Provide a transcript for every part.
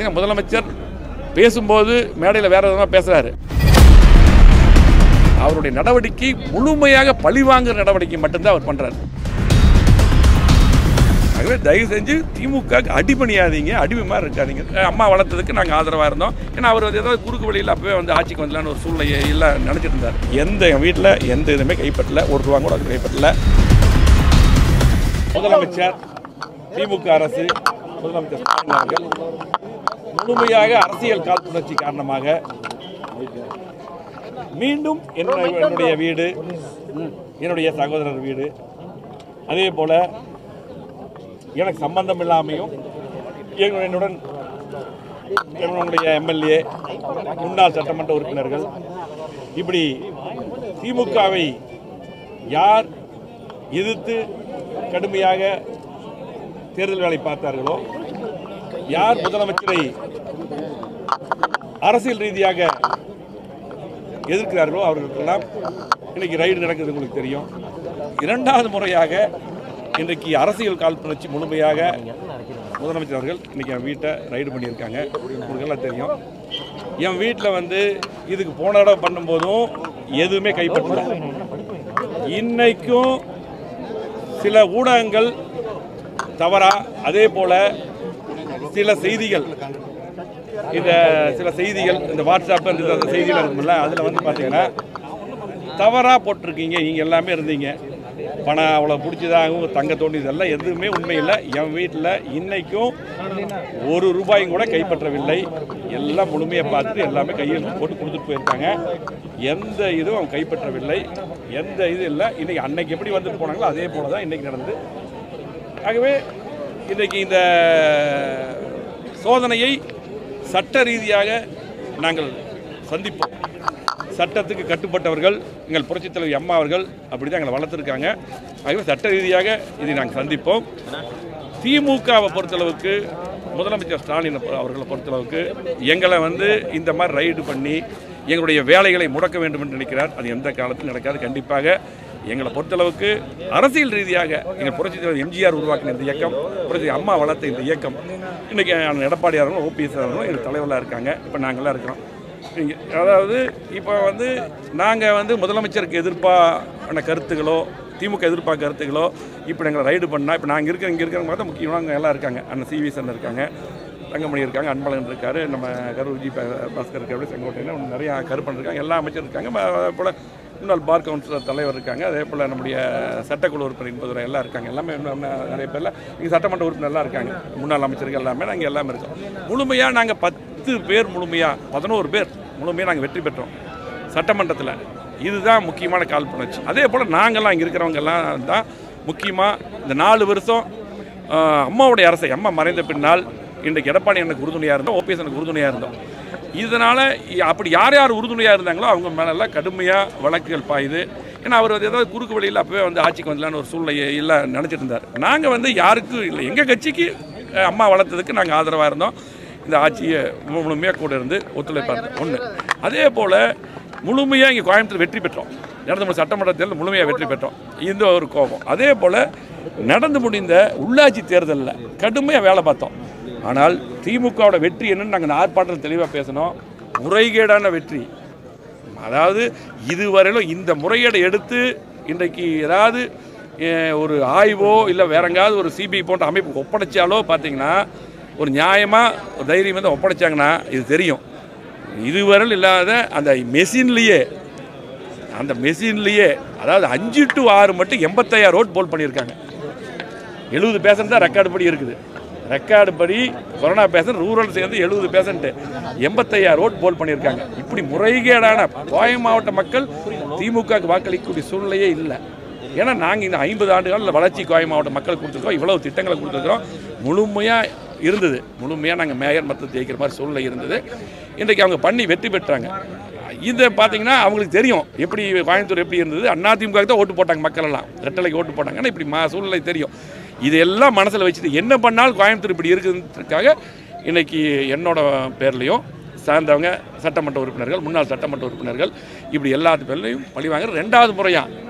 ஏங்க, முதலமைச்சர் பேசும்போது மேடையில் வேற விதமாக பேசுறாரு அவருடைய நடவடிக்கை முழுமையாக பழிவாங்குற நடவடிக்கை மட்டும்தான் அவர் பண்றாரு ஆகவே தயவு செஞ்சு திமுக க்கு அடிபணியாதீங்க அடிமை மாதிரி இருக்காதீங்க அஹ் அம்மா வளர்த்ததுக்கு நாங்கள் ஆதரவாக இருந்தோம் ஏன்னா அவர் வந்து ஏதாவது குறுக்கு வழியில் அப்பவே வந்து ஆட்சிக்கு வந்துலான்னு ஒரு சூழ்நிலை எல்லாம் நினச்சிட்டு இருந்தார் எந்த என் வீட்டில் எந்த இதுவுமே கைப்பற்றல ஒரு ரூபா கூட அவர் கைப்பற்றல முதலமைச்சர் திமுக அரசு முதலமைச்சர் ஸ்டாலின் அவர்கள் முழுமையாக அரசியல் காழ்ப்புணர்ச்சி காரணமாக மீண்டும் என்னுடைய என்னுடைய வீடு என்னுடைய சகோதரர் வீடு அதே போல எனக்கு சம்பந்தம் இல்லாமையும் எங்க- என்னுடன் என்னுடைய எம்எல்ஏ முன்னாள் சட்டமன்ற உறுப்பினர்கள் இப்படி திமுகவை யார் எதிர்த்து கடுமையாக தேர்தல் வேலை பார்த்தார்களோ யார் முதலமைச்சரை அரசியல் ரீதியாக எதிர்க்கிறார்களோ அவர்களுக்கெல்லாம் இன்னைக்கு ரைடு நடக்குது உங்களுக்கு தெரியும் இரண்டாவது முறையாக இன்றைக்கு அரசியல் காழ்ப்புணர்ச்சி முழுமையாக முதலமைச்சர் அவர்கள் இன்னைக்கு என் வீட்டை ரைடு பண்ணியிருக்காங்க உங்களுக்கு எல்லாம் தெரியும் என் வீட்டில் வந்து இதுக்கு போன தடவை பண்ணும்போதும் எதுவுமே கைப்பற்றல இன்னைக்கும் சில ஊடகங்கள் தவறா அதே போல சில செய்திகள் இந்த சில செய்திகள் இந்த வாட்ஸ்அப் அந்த அந்த செய்திகள் இருக்கும்ல அதில் வந்து பார்த்தீங்கன்னா தவறாக போட்டிருக்கீங்க நீங்கள் எல்லாமே இருந்தீங்க பணம் அவ்வளோ பிடிச்சதாகவும் தங்க தோண்டி இதெல்லாம் எதுவுமே உண்மை இல்லை என் வீட்டில் இன்னைக்கும் ஒரு ரூபாயும் கூட கைப்பற்றவில்லை எல்லாம் முழுமையாக பார்த்துட்டு எல்லாமே கையில் போட்டு கொடுத்துட்டு போயிருக்காங்க எந்த இதுவும் அவங்க கைப்பற்றவில்லை எந்த இது இல்லை இன்னைக்கு அன்னைக்கு எப்படி வந்துட்டு போனாங்களோ அதே போல தான் இன்னைக்கு நடந்து ஆகவே இன்றைக்கு இந்த சோதனையை சட்ட ரீதியாக நாங்கள் சந்திப்போம் சட்டத்துக்கு கட்டுப்பட்டவர்கள் எங்கள் புரட்சித் தலைவி அம்மா அவர்கள் அப்படி தான் எங்களை வளர்த்துருக்காங்க ஆகவே சட்ட ரீதியாக இதை நாங்கள் சந்திப்போம் திமுகவை பொறுத்தளவுக்கு முதலமைச்சர் ஸ்டாலின் அவர்களை பொறுத்தளவுக்கு எங்களை வந்து இந்த மாதிரி ரைடு பண்ணி எங்களுடைய வேலைகளை முடக்க வேண்டும் என்று நினைக்கிறார் அது எந்த காலத்திலும் நடக்காது கண்டிப்பாக எங்களை பொறுத்தளவுக்கு அரசியல் ரீதியாக எங்கள் புரட்சித் தலைவர் எம்ஜிஆர் உருவாக்கின இந்த இயக்கம் புரட்சி அம்மா வளர்த்த இந்த இயக்கம் இன்றைக்கி எடப்பாடி அவர்களும் ஓபிஎஸ் அவர்களும் எங்கள் தலைவராக இருக்காங்க இப்போ நாங்களாம் இருக்கிறோம் இங்க- அதாவது இப்போ வந்து நாங்கள் வந்து முதலமைச்சருக்கு எதிர்ப்பான கருத்துகளோ திமுக எதிர்ப்பா கருத்துகளோ இப்போ எங்களை ரைடு பண்ணால் இப்போ நாங்கள் இருக்கிற இங்கே இருக்கிறவங்க பார்த்தா முக்கியமாக எல்லாம் இருக்காங்க அண்ணன் சிவி அண்ணன் இருக்காங்க தங்கமணி இருக்காங்க அன்பழகன் இருக்காரு நம்ம கரூர் ஜி பா- பாஸ்கர் இருக்காரு செங்கோட்டையில் இன்னும் நிறையா கருப்பன் இருக்காங்க எல்லா அமைச்சர் இருக்காங்க ம- அதே போல் முன்னாள் பார் கவுன்சிலர் தலைவர் இருக்காங்க அதே போல் நம்முடைய சட்டக்குழு உறுப்பினர் என்பது எல்லாம் இருக்காங்க எல்லாமே இன்னும் நிறைய பேரில் இங்கே சட்டமன்ற உறுப்பினர்லாம் இருக்காங்க முன்னாள் அமைச்சர்கள் எல்லாமே நாங்கள் எல்லாமே இருக்கோம் முழுமையாக நாங்கள் பத்து பேர் முழுமையாக பதினோரு பேர் முழுமையாக நாங்கள் வெற்றி பெற்றோம் சட்டமன்றத்தில் இதுதான் முக்கியமான காழ்ப்புணர்ச்சி அதே போல் நாங்கள்லாம் இங்கே இருக்கிறவங்க எல்லாம் தான் முக்கியமாக இந்த நாலு வருஷம் ஆஹ், அம்மாவுடைய அரசை அம்மா மறைந்த பின்னால் இன்றைக்கு எடப்பாடி எனக்கு உறுதுணையாக இருந்தோம் ஓபிஎஸ் எனக்கு உறுதுணையாக இருந்தோம் இதனால் அப்படி யார் யார் உறுதுணையாக இருந்தாங்களோ அவங்க மேலெல்லாம் கடுமையாக வழக்குகள் பாயுது ஏன்னா அவர் வந்து ஏதாவது குறுக்கு வழியில் அப்போவே வந்து ஆட்சிக்கு வந்துலான்னு ஒரு சூழ்நிலை எல்லாம் நினச்சிட்டு இருந்தார் நாங்கள் வந்து யாருக்கும் இல்லை எங்கள் கட்சிக்கு அஹ், அம்மா வளர்த்ததுக்கு நாங்கள் ஆதரவாக இருந்தோம் இந்த ஆட்சியை மு- முழுமையாக கூட இருந்து ஒத்துழைப்பாக ஒன்று அதே போல் முழுமையாக இங்கே கோயம்புத்தூர் வெற்றி பெற்றோம் நடந்து முடிந்த சட்டமன்ற தேர்தல் முழுமையாக வெற்றி பெற்றோம் இந்த ஒரு கோபம் அதே போல் நடந்து முடிந்த உள்ளாட்சி தேர்தலில் கடுமையாக வேலை பார்த்தோம் ஆனால் திமுகவோட வெற்றி என்னன்னு நாங்கள் ஆர்ப்பாட்டத்தில் தெளிவாக பேசணும் முறைகேடான வெற்றி அதாவது இதுவரையிலும் இந்த முறையீடை எடுத்து இன்றைக்கு ஏதாவது அஹ், ஒரு ஆய்வோ இல்லை வேற எங்காவது ஒரு சிபிஐ போன்ற அமைப்பு ஒப்படைச்சாலோ பார்த்தீங்கன்னா ஒரு நியாயமாக ஒரு தைரியம் வந்து ஒப்படைச்சாங்கன்னா இது தெரியும் இதுவரையில் இல்லாத அந்த மெஷின்லேயே அந்த மெஷின்லேயே அதாவது அஞ்சு டு ஆறு மட்டும் எண்பத்தாயிரம் ரோட் போல் பண்ணியிருக்காங்க எழுபது பேசன்ட் தான் ரெக்கார்டு படி இருக்குது ரெக்கார்டு படி கொரோனா பேசன்ட் ரூரல் சேர்ந்து எழுபது பேசன்ட் எண்பத்தையாயிரம் ரோட் போல் பண்ணியிருக்காங்க இப்படி முறைகேடான கோயம் மாவட்ட மக்கள் திமுகவுக்கு வாக்களிக்கக்கூடிய சூழ்நிலையே இல்லை ஏன்னா நாங்கள் இந்த ஐம்பது ஆண்டுகளில் வளர்ச்சி கோயம் மாவட்ட மக்கள் கொடுத்துருக்கோம் இவ்வளவு திட்டங்களை கொடுத்துருக்கோம் முழுமையாக இருந்தது முழுமையாக நாங்கள் மேயர் மற்ற ஜெயிக்கிற மாதிரி சூழ்நிலை இருந்தது இன்றைக்கு அவங்க பண்ணி வெற்றி பெற்றாங்க இதை பார்த்தீங்கன்னா அவங்களுக்கு தெரியும் எப்படி கோயம்புத்தூர் எப்படி இருந்தது அதிமுக தான் ஓட்டு போட்டாங்க மக்கள் எல்லாம் ரெட்டலைக்கு ஓட்டு போட்டாங்க ஆனால் இப்படி மா சூழ்நிலை தெரியும் இதெல்லாம் மனசில் வச்சுட்டு என்ன பண்ணாலும் கோயம்புத்தூர் இப்படி இருக்குதுன்றதுக்காக இன்னைக்கு என்னோட பேர்லையும் சார்ந்தவங்க சட்டமன்ற உறுப்பினர்கள் முன்னாள் சட்டமன்ற உறுப்பினர்கள் இப்படி எல்லாத்து பேர்லையும் பழி வாங்குற ரெண்டாவது முறையாக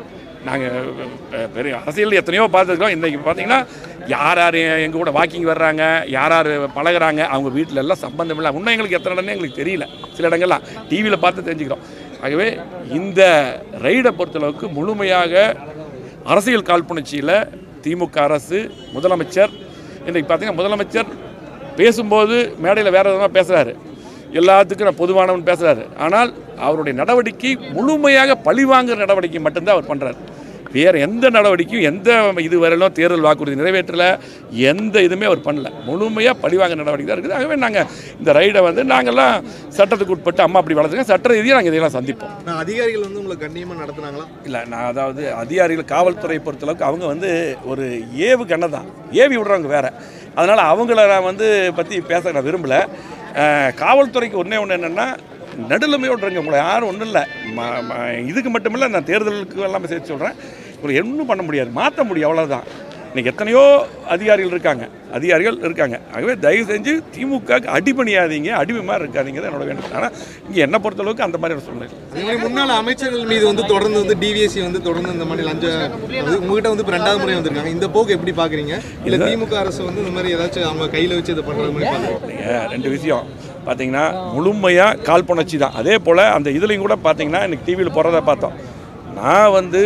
நாங்கள் பெரிய அரசியல் எத்தனையோ பார்த்துருக்கோம் இன்றைக்கி பார்த்தீங்கன்னா யார் யார் எங்கள் கூட வாக்கிங் வர்றாங்க யார் யார் பழகுறாங்க அவங்க வீட்டில் எல்லாம் சம்பந்தம் இல்லை இன்னும் எங்களுக்கு எத்தனை இடம்னு எங்களுக்கு தெரியல சில இடங்கள்லாம் டிவியில் பார்த்து தெரிஞ்சுக்கிறோம் ஆகவே இந்த ரைடை பொறுத்தளவுக்கு முழுமையாக அரசியல் காழ்ப்புணர்ச்சியில் திமுக அரசு முதலமைச்சர் இன்றைக்கு பார்த்தீங்கன்னா முதலமைச்சர் பேசும்போது மேடையில் வேறு விதமாக பேசுகிறாரு எல்லாத்துக்கும் நான் பொதுவானவன் பேசுகிறாரு ஆனால் அவருடைய நடவடிக்கை முழுமையாக பழிவாங்குற நடவடிக்கை மட்டும்தான் அவர் பண்ணுறாரு வேறு எந்த நடவடிக்கையும் எந்த இது வரையிலும் தேர்தல் வாக்குறுதி நிறைவேற்றல எந்த இதுவுமே அவர் பண்ணல முழுமையாக பழிவாங்க நடவடிக்கை தான் இருக்குது ஆகவே நாங்கள் இந்த ரைடை வந்து நாங்கள்லாம் சட்டத்துக்கு உட்பட்டு அம்மா அப்படி வளர்த்துங்க சட்ட ரீதியாக நாங்கள் இதெல்லாம் சந்திப்போம் நான் அதிகாரிகள் வந்து உங்களை கண்ணியமாக நடத்துனாங்களா இல்லை நான் அதாவது அதிகாரிகள் காவல்துறை பொறுத்தளவுக்கு அவங்க வந்து ஒரு ஏவு கண்ணை தான் ஏவி விடுறவங்க வேற அதனால் அவங்கள நான் வந்து பற்றி பேச நான் விரும்பலை அஹ், காவல்துறைக்கு ஒன்றே ஒன்று என்னென்னா நடுநிலைமையோடுறங்க உங்களை யாரும் ஒன்றும் இல்லை ம- ம- இதுக்கு மட்டும் இல்லை நான் தேர்தலுக்கு எல்லாமே சேர்த்து சொல்கிறேன் உங்களை ஒன்றும் பண்ண முடியாது மாற்ற முடியும் அவ்வளோதான் இன்னைக்கு எத்தனையோ அதிகாரிகள் இருக்காங்க அதிகாரிகள் இருக்காங்க ஆகவே தயவு செஞ்சு திமுக அடிபணியாதீங்க அடிமை மாதிரி இருக்காதீங்க தான் என்னோட வேண்டும் ஆனால் இங்கே என்னை பொறுத்தளவுக்கு அந்த மாதிரி ஒரு சூழ்நிலை அதே மாதிரி முன்னாள் அமைச்சர்கள் மீது வந்து தொடர்ந்து வந்து டிவிஎஸ்சி வந்து தொடர்ந்து இந்த மாதிரி லஞ்ச அது உங்ககிட்ட வந்து இப்போ ரெண்டாவது முறை வந்திருக்காங்க இந்த போக்கு எப்படி பார்க்குறீங்க இல்லை திமுக அரசு வந்து இந்த மாதிரி ஏதாச்சும் அவங்க கையில் வச்சு இதை பண்ணுற மாதிரி பார்க்குறீங்க இல்லைங்க ரெண்டு விஷயம் பார்த்தீங்கன்னா முழுமையாக காழ்ப்புணர்ச்சி தான் அதே போல் அந்த இதுலேயும் கூட பார்த்தீங்கன்னா இன்னைக்கு டிவியில் போகிறத பார்த்தோம் நான் வந்து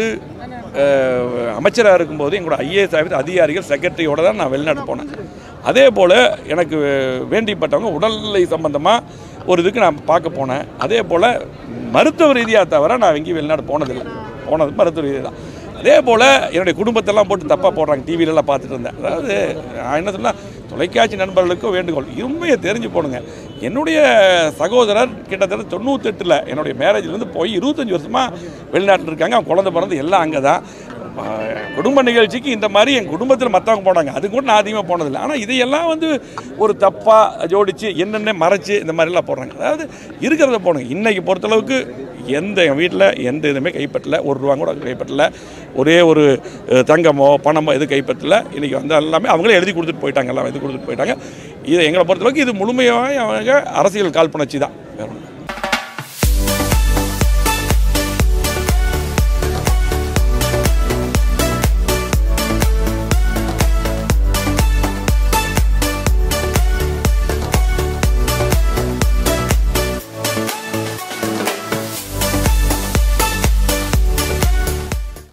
அமைச்சராக இருக்கும்போது எங்களோட ஐஏஎஸ் ஆஃபீஸ் அதிகாரிகள் செக்ரட்டரியோட தான் நான் வெளிநாட்டு போனேன் அதே போல் எனக்கு வேண்டிப்பட்டவங்க உடல்நிலை சம்பந்தமாக ஒரு இதுக்கு நான் பார்க்க போனேன் அதே போல் மருத்துவ ரீதியாக தவிர நான் எங்கேயும் வெளிநாடு போனதில்லை போனது மருத்துவ ரீதியாக தான் அதே போல் என்னுடைய குடும்பத்தெல்லாம் போட்டு தப்பாக போடுறாங்க டிவிலெல்லாம் பார்த்துட்டு இருந்தேன் அதாவது நான் என்ன சொன்னால் தொலைக்காட்சி நண்பர்களுக்கும் வேண்டுகோள் உண்மையை தெரிஞ்சு போடுங்க என்னுடைய சகோதரர் கிட்டத்தட்ட தொண்ணூத்தெட்டில் என்னுடைய மேரேஜ்லேருந்து போய் இருபத்தஞ்சி வருஷமாக வெளிநாட்டில் இருக்காங்க அவங்க குழந்தை பிறந்து எல்லாம் அங்கே தான் குடும்ப நிகழ்ச்சிக்கு இந்த மாதிரி என் குடும்பத்தில் மற்றவங்க போனாங்க அது கூட நான் அதிகமாக போனதில்லை ஆனால் இதையெல்லாம் வந்து ஒரு தப்பாக ஜோடித்து என்னென்ன மறைச்சு இந்த மாதிரிலாம் போடுறாங்க அதாவது இருக்கிறத போடுங்க இன்னைக்கு பொறுத்தளவுக்கு எந்த என் வீட்டில் எந்த இதுவுமே கைப்பற்றல ஒரு ரூபா கூட கைப்பற்றல ஒரே ஒரு அஹ், தங்கமோ பணமோ எதுவும் கைப்பற்றல இன்றைக்கி வந்து எல்லாமே அவங்களே எழுதி கொடுத்துட்டு போயிட்டாங்க எல்லாம் எழுதி கொடுத்துட்டு போயிட்டாங்க இது எங்களை பொறுத்தளவுக்கு இது முழுமையாக அவங்க அரசியல் காழ்ப்புணர்ச்சி தான்